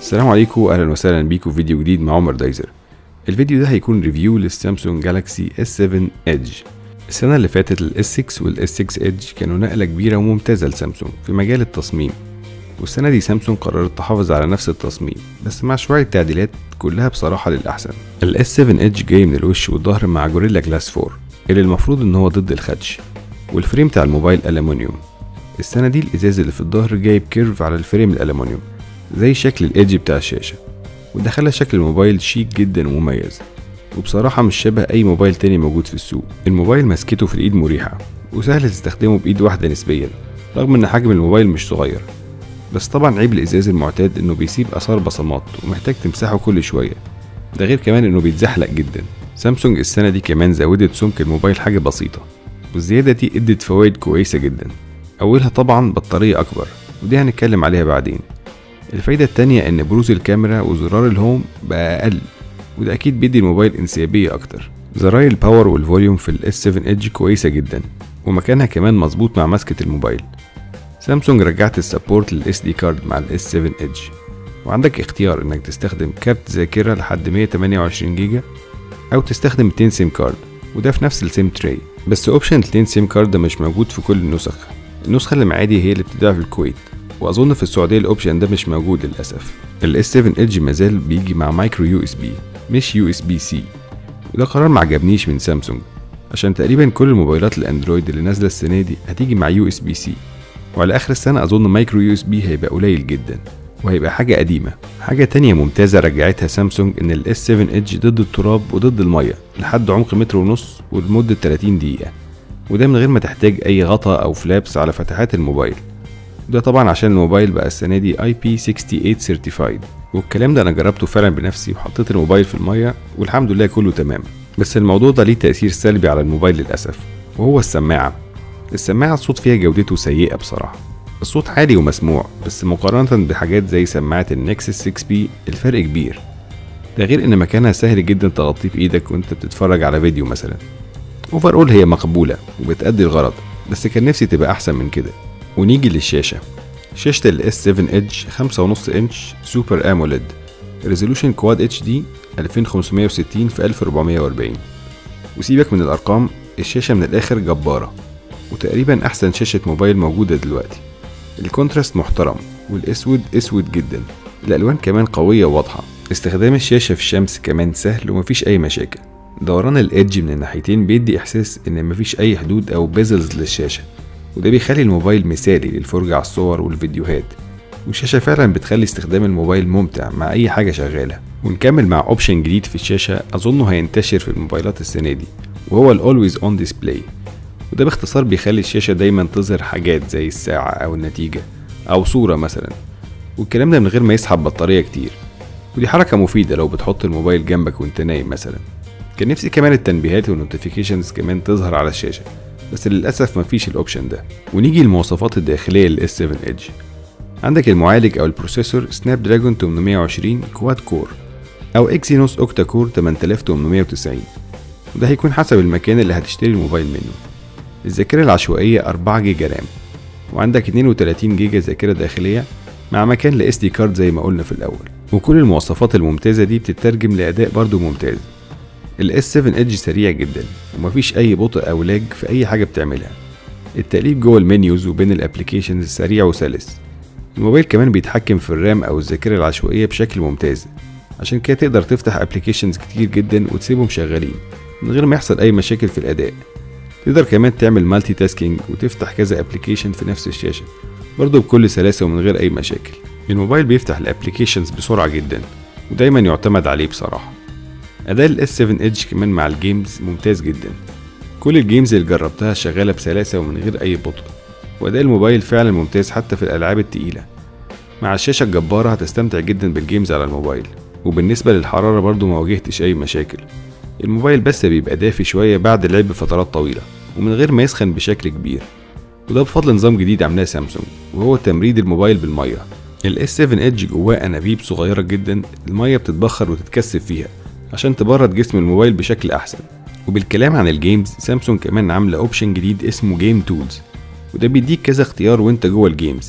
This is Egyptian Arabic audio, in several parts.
السلام عليكم اهلا وسهلا بيكم في فيديو جديد مع عمر دايزر الفيديو ده هيكون ريفيو للسامسونج جالاكسي S7 ايدج السنة اللي فاتت ال S6 وال S6 ايدج كانوا نقلة كبيرة وممتازة لسامسونج في مجال التصميم والسنة دي سامسونج قررت تحافظ على نفس التصميم بس مع شوية تعديلات كلها بصراحة للأحسن ال S7 ايدج جاي من الوش والظهر مع جوريلا جلاس 4 اللي المفروض ان هو ضد الخدش والفريم بتاع الموبايل ألمونيوم السنة دي الإزاز اللي في الظهر جايب كيرف على الفريم الألمونيوم زي شكل الإيدج بتاع الشاشة وده خلى شكل الموبايل شيك جدا ومميز وبصراحة مش شبه أي موبايل تاني موجود في السوق الموبايل مسكته في الإيد مريحة وسهل تستخدمه بإيد واحدة نسبيا رغم إن حجم الموبايل مش صغير بس طبعا عيب الإزاز المعتاد إنه بيسيب آثار بصمات ومحتاج تمسحه كل شوية ده غير كمان إنه بيتزحلق جدا سامسونج السنة دي كمان زودت سمك الموبايل حاجة بسيطة والزيادة دي ادت فوائد كويسة جدا أولها طبعا بطارية أكبر ودي هنتكلم عليها بعدين الفايدة التانية إن بروز الكاميرا وزرار الهوم بقى أقل وده أكيد بيدي الموبايل انسيابية أكتر زراير الباور والفوليوم في ال S7 ايدج كويسة جدا ومكانها كمان مظبوط مع مسكة الموبايل سامسونج رجعت السبورت لل SD كارد مع ال S7 ايدج وعندك اختيار إنك تستخدم كارت ذاكرة لحد 128 جيجا أو تستخدم 200 سيم كارد وده في نفس السيم تري بس اوبشن 200 سيم كارد ده مش موجود في كل النسخ النسخة اللي معادي هي اللي بتتباع في الكويت واظن في السعوديه الاوبشن ده مش موجود للاسف ال S7 ايدج مازال بيجي مع مايكرو يو اس بي مش يو اس بي سي وده قرار ما عجبنيش من سامسونج عشان تقريبا كل الموبايلات الاندرويد اللي نازله السنه دي هتيجي مع يو اس بي سي وعلى اخر السنه اظن مايكرو يو اس بي هيبقى قليل جدا وهيبقى حاجة قديمة حاجة تانية ممتازة رجعتها سامسونج ان ال S7 ايدج ضد التراب وضد المية لحد عمق متر ونص ولمدة 30 دقيقة وده من غير ما تحتاج اي غطا او فلابس على فتحات الموبايل ده طبعا عشان الموبايل بقى السنة دي IP68 Certified والكلام ده أنا جربته فعلا بنفسي وحطيت الموبايل في المية والحمد لله كله تمام بس الموضوع ده ليه تأثير سلبي على الموبايل للأسف وهو السماعة السماعة الصوت فيها جودته سيئة بصراحة الصوت عالي ومسموع بس مقارنة بحاجات زي سماعة النكسس 6 بي الفرق كبير ده غير ان مكانها سهل جدا تغطيه بايدك وانت بتتفرج على فيديو مثلا اوفر اول هي مقبولة وبتأدي الغرض بس كان نفسي تبقى احسن من كده ونيجي للشاشة شاشة ال S7 Edge 5.5 انش سوبر اموليد ريزولوشن كواد اتش دي 2560 في 1440 وسيبك من الارقام الشاشة من الاخر جبارة وتقريبا احسن شاشة موبايل موجودة دلوقتي الكونتراست محترم والاسود اسود جدا الالوان كمان قوية وواضحة استخدام الشاشة في الشمس كمان سهل ومفيش اي مشاكل دوران الادج من الناحيتين بيدي احساس ان مفيش اي حدود او بيزلز للشاشة وده بيخلي الموبايل مثالي للفرجة على الصور والفيديوهات والشاشة فعلا بتخلي استخدام الموبايل ممتع مع أي حاجة شغالة ونكمل مع اوبشن جديد في الشاشة أظنه هينتشر في الموبايلات السنة دي وهو ال Always On Display وده باختصار بيخلي الشاشة دايما تظهر حاجات زي الساعة أو النتيجة أو صورة مثلا والكلام ده من غير ما يسحب بطارية كتير ودي حركة مفيدة لو بتحط الموبايل جنبك وانت نايم مثلا كان نفسي كمان التنبيهات والنوتيفيكيشنز كمان تظهر على الشاشة بس للأسف مفيش الأوبشن ده ونيجي للمواصفات الداخلية لل S7 Edge عندك المعالج أو البروسيسور سناب دراجون 820 كواد كور أو إكسينوس أوكتا كور 8890 وده هيكون حسب المكان اللي هتشتري الموبايل منه الذاكرة العشوائية 4 جيجا رام وعندك 32 جيجا ذاكرة داخلية مع مكان ل SD كارد زي ما قلنا في الأول وكل المواصفات الممتازة دي بتترجم لأداء برضو ممتاز ال S7 Edge سريع جدا ومفيش أي بطء أو لاج في أي حاجة بتعملها التقليب جوه المنيوز وبين الابليكيشنز سريع وسلس الموبايل كمان بيتحكم في الرام أو الذاكرة العشوائية بشكل ممتاز عشان كده تقدر تفتح ابليكيشنز كتير جدا وتسيبهم شغالين من غير ما يحصل أي مشاكل في الأداء تقدر كمان تعمل مالتي تاسكينج وتفتح كذا ابليكيشن في نفس الشاشة برضه بكل سلاسة ومن غير أي مشاكل الموبايل بيفتح الابليكيشنز بسرعة جدا ودايما يعتمد عليه بصراحة أداء ال S7 Edge كمان مع الجيمز ممتاز جدا كل الجيمز اللي جربتها شغالة بسلاسة ومن غير أي بطء وأداء الموبايل فعلا ممتاز حتى في الألعاب التقيلة مع الشاشة الجبارة هتستمتع جدا بالجيمز على الموبايل وبالنسبة للحرارة برضو ما واجهتش أي مشاكل الموبايل بس بيبقى دافي شوية بعد اللعب بفترات طويلة ومن غير ما يسخن بشكل كبير وده بفضل نظام جديد عاملاه سامسونج وهو تمريد الموبايل بالمية ال S7 Edge جواه أنابيب صغيرة جدا المية بتتبخر وتتكثف فيها عشان تبرد جسم الموبايل بشكل احسن وبالكلام عن الجيمز سامسونج كمان عامله اوبشن جديد اسمه جيم تولز وده بيديك كذا اختيار وانت جوه الجيمز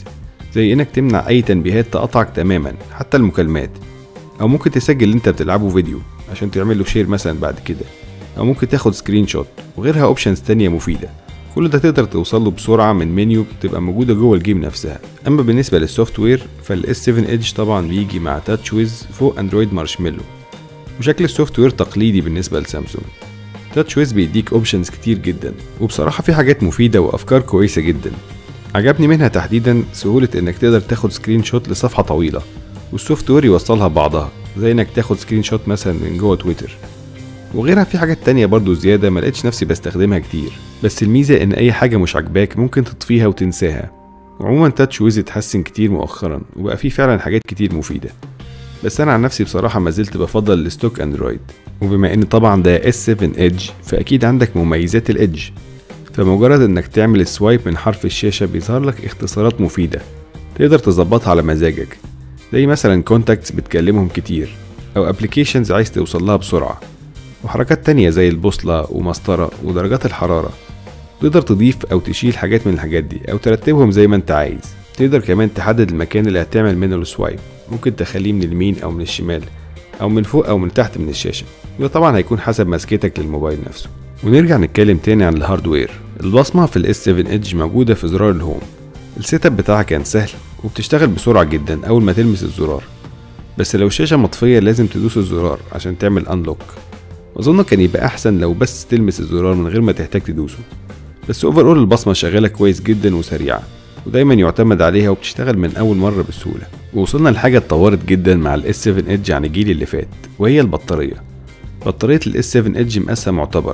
زي انك تمنع اي تنبيهات تقطعك تماما حتى المكالمات او ممكن تسجل اللي انت بتلعبه فيديو عشان تعمل له شير مثلا بعد كده او ممكن تاخد سكرين شوت وغيرها اوبشنز تانية مفيدة كل ده تقدر توصل له بسرعة من منيو بتبقى موجودة جوه الجيم نفسها أما بالنسبة للسوفت وير فالاس 7 ايدج طبعا بيجي مع تاتش ويز فوق اندرويد مارشميلو وشكل السوفت وير تقليدي بالنسبة لسامسونج تاتش ويز بيديك اوبشنز كتير جدا وبصراحة في حاجات مفيدة وأفكار كويسة جدا عجبني منها تحديدا سهولة انك تقدر تاخد سكرين شوت لصفحة طويلة والسوفت وير يوصلها ببعضها زي انك تاخد سكرين شوت مثلا من جوه تويتر وغيرها في حاجات تانية برضو زيادة ما لقيتش نفسي بستخدمها كتير بس الميزة ان اي حاجة مش عاجباك ممكن تطفيها وتنساها وعموما تاتش ويز اتحسن كتير مؤخرا وبقى فيه فعلا حاجات كتير مفيدة بس انا عن نفسي بصراحة ما زلت بفضل الستوك اندرويد وبما ان طبعا ده اس 7 ايدج فاكيد عندك مميزات الايدج فمجرد انك تعمل سوايب من حرف الشاشة بيظهر لك اختصارات مفيدة تقدر تظبطها على مزاجك زي مثلا كونتاكتس بتكلمهم كتير او ابلكيشنز عايز توصل لها بسرعة وحركات تانية زي البوصلة ومسطرة ودرجات الحرارة تقدر تضيف أو تشيل حاجات من الحاجات دي أو ترتبهم زي ما أنت عايز تقدر كمان تحدد المكان اللي هتعمل منه السوايب ممكن تخليه من اليمين أو من الشمال أو من فوق أو من تحت من الشاشة وده طبعا هيكون حسب مسكتك للموبايل نفسه ونرجع نتكلم تاني عن الهاردوير البصمة في الاس 7 ايدج موجودة في زرار الهوم السيت اب بتاعها كان سهل وبتشتغل بسرعة جدا أول ما تلمس الزرار بس لو الشاشة مطفية لازم تدوس الزرار عشان تعمل انلوك واظن كان يبقى احسن لو بس تلمس الزرار من غير ما تحتاج تدوسه بس اوفر اول البصمه شغاله كويس جدا وسريعه ودايما يعتمد عليها وبتشتغل من اول مره بسهوله ووصلنا لحاجه اتطورت جدا مع الاس 7 ايدج عن الجيل اللي فات وهي البطاريه بطاريه الاس 7 ايدج مقاسها معتبر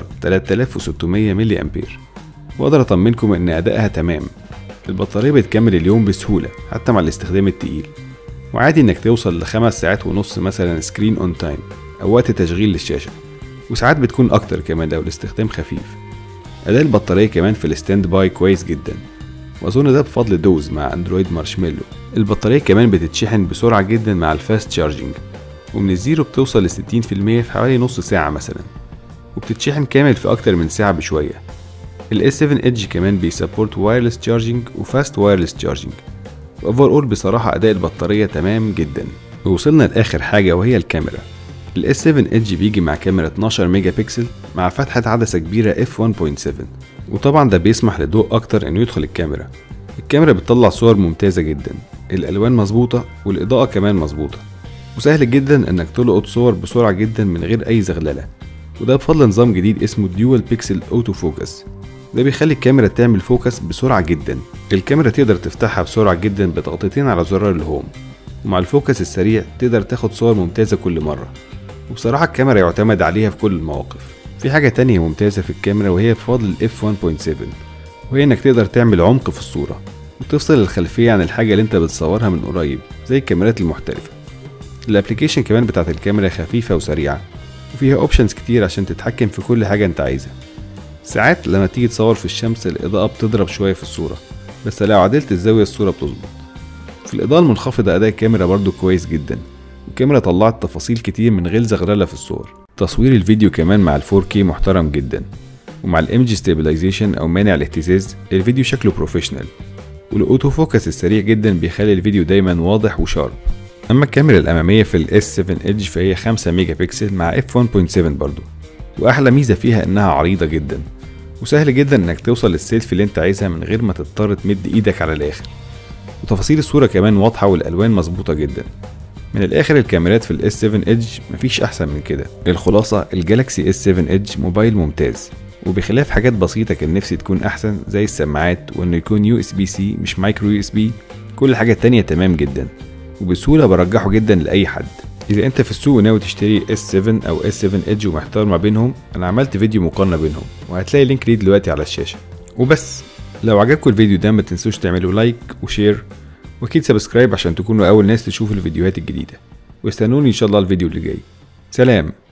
3600 ملي امبير واقدر اطمنكم ان ادائها تمام البطاريه بتكمل اليوم بسهوله حتى مع الاستخدام التقيل وعادي انك توصل لخمس ساعات ونص مثلا سكرين اون تايم او وقت تشغيل للشاشه وساعات بتكون أكتر كمان لو الاستخدام خفيف أداء البطارية كمان في الستاند باي كويس جدا وأظن ده بفضل دوز مع أندرويد مارشميلو البطارية كمان بتتشحن بسرعة جدا مع الفاست تشارجنج ومن الزيرو بتوصل لستين في المية في حوالي نص ساعة مثلا وبتتشحن كامل في أكتر من ساعة بشوية ال S7 Edge كمان بيسبورت وايرلس تشارجنج وفاست وايرلس تشارجنج وأوفر أول بصراحة أداء البطارية تمام جدا ووصلنا لآخر حاجة وهي الكاميرا الاس 7 ايدج بيجي مع كاميرا 12 ميجا بكسل مع فتحة عدسة كبيرة اف 1.7 وطبعا ده بيسمح لضوء اكتر انه يدخل الكاميرا الكاميرا بتطلع صور ممتازة جدا الالوان مظبوطة والاضاءة كمان مظبوطة وسهل جدا انك تلقط صور بسرعة جدا من غير اي زغللة وده بفضل نظام جديد اسمه ديوال بيكسل اوتو فوكس ده بيخلي الكاميرا تعمل فوكس بسرعة جدا الكاميرا تقدر تفتحها بسرعة جدا بضغطتين على زرار الهوم ومع الفوكس السريع تقدر تاخد صور ممتازة كل مرة وبصراحة الكاميرا يعتمد عليها في كل المواقف في حاجة تانية ممتازة في الكاميرا وهي بفضل ال f1.7 وهي انك تقدر تعمل عمق في الصورة وتفصل الخلفية عن الحاجة اللي انت بتصورها من قريب زي الكاميرات المحترفة الابليكيشن كمان بتاعت الكاميرا خفيفة وسريعة وفيها اوبشنز كتير عشان تتحكم في كل حاجة انت عايزها ساعات لما تيجي تصور في الشمس الإضاءة بتضرب شوية في الصورة بس لو عدلت الزاوية الصورة بتظبط في الإضاءة المنخفضة أداء الكاميرا برضو كويس جدا الكاميرا طلعت تفاصيل كتير من غير زغلله في الصور تصوير الفيديو كمان مع ال 4K محترم جدا ومع الايمج ستابلايزيشن او مانع الاهتزاز الفيديو شكله بروفيشنال والاوتو فوكس السريع جدا بيخلي الفيديو دايما واضح وشارب اما الكاميرا الاماميه في الاس 7 ايدج فهي 5 ميجا بكسل مع اف 1.7 برضو واحلى ميزه فيها انها عريضه جدا وسهل جدا انك توصل للسيلفي اللي انت عايزها من غير ما تضطر تمد ايدك على الاخر وتفاصيل الصوره كمان واضحه والالوان مظبوطه جدا من الاخر الكاميرات في الاس 7 ايدج مفيش احسن من كده الخلاصه الجالاكسي اس 7 ايدج موبايل ممتاز وبخلاف حاجات بسيطه كان نفسي تكون احسن زي السماعات وانه يكون يو اس بي سي مش مايكرو يو اس بي كل حاجه تانية تمام جدا وبسهوله برجحه جدا لاي حد اذا انت في السوق ناوي تشتري اس 7 او اس 7 ايدج ومحتار ما بينهم انا عملت فيديو مقارنه بينهم وهتلاقي لينك ليه دلوقتي على الشاشه وبس لو عجبكم الفيديو ده ما تنسوش تعملوا لايك وشير واكيد سبسكرايب عشان تكونوا اول ناس تشوفوا الفيديوهات الجديده واستنوني ان شاء الله الفيديو اللي جاي سلام